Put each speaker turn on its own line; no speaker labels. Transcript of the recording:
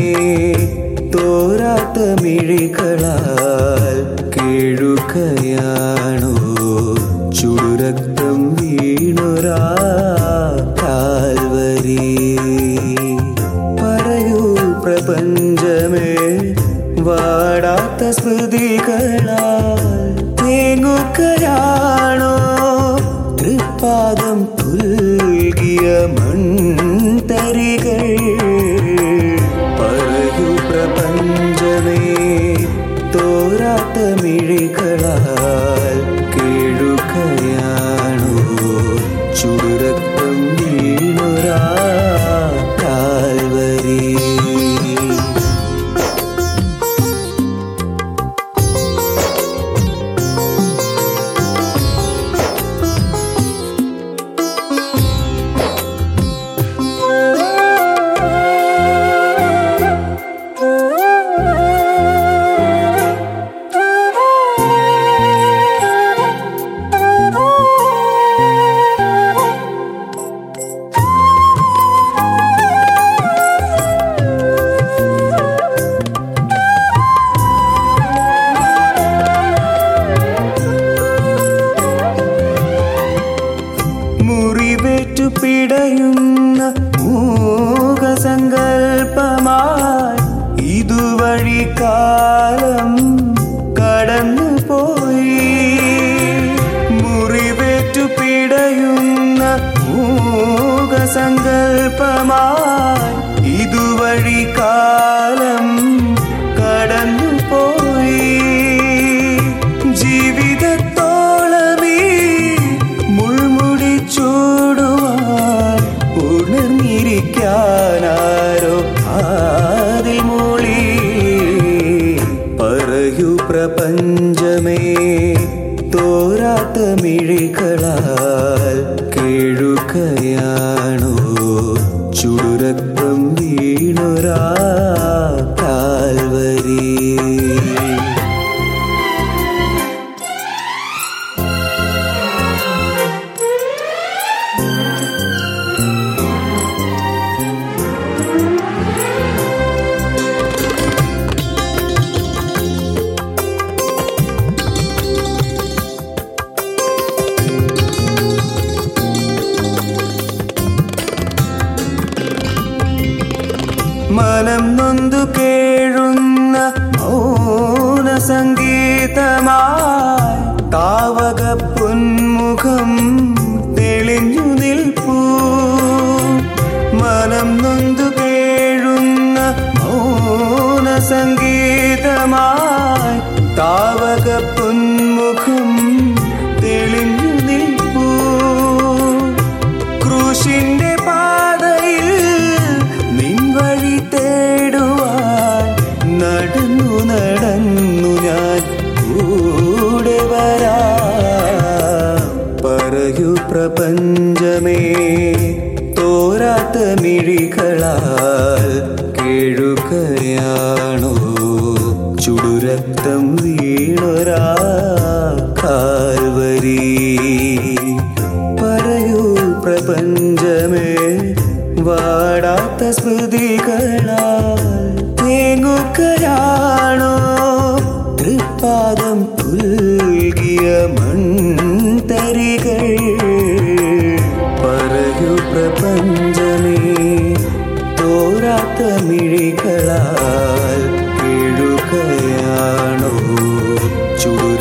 തോരാത്ത മിഴികളാൽ കേഴുകയാണോ ചുടുരക്തം വീണുരാ കാൽവരി പറയൂ പ്രപഞ്ചമേ വാടാത്ത സ്മൃതികളാൽ തേങ്ങുകയാണോ തൃപ്പാദം പുൽകിയ മൺതരികൾ പറയൂ പ്രപഞ്ചമേ തോരാത്ത മിഴികളാൽ കേഴുകയാണോ ചുടുരക്തം വീണുരാ കാൽവരി മുറിവേറ്റു പിടയുന്ന മൂകസങ്കൽപ്പമായി ഇതുവഴി കാലം കടന്നു പോയി മുറിവേറ്റു പിടയുന്ന മൂകസങ്കൽപ്പമായി ഇതുവഴി കാലം കടന്നു പോയി ജീവിതത്തോളമേ മുൾമുടി ചൂടുവാൻ ഉണർന്നിരിക്കാനാരോ ആദിൽ മൂളി പറയൂ പ്രപഞ്ചമേ തോരാത്ത മിഴികളാൽ കേഴുകയാണോ ചുടുരക്തം വീണുരാ കാൽവരി മനം നൊന്തു കേഴുന്ന മൗന സംഗീതമായി താവക പൊന്മുഖം തെളിഞ്ഞു നിൽപ്പൂ മനം നൊന്തു കേഴുന്ന മൗന സംഗീതമായി താവക പൊന്മുഖം തെളിഞ്ഞു നിൽപ്പൂ ക്രൂശിന്റെ പാതയിൽ നിൻ വഴി തേടുവാൻ നടന്നു നടന്നു ഞാൻ കൂടെ വരാ പറയൂ പ്രപഞ്ചമേ തോരാത്ത മിഴികളാൽ കേഴുകയാണോ ചുടുരക്തം വീണൊരാ കാൽവരി പറയൂ പ്രപഞ്ചമേ വാടാത്ത സ്മൃതികളാൽ തേങ്ങുകയാണോ തൃപ്പാദം പുൽകിയ മൺതരികൾ പറയൂ പ്രപഞ്ചമേ തോരാത്ത മിഴികളാൽ കേഴുകയാണോ ചുടുര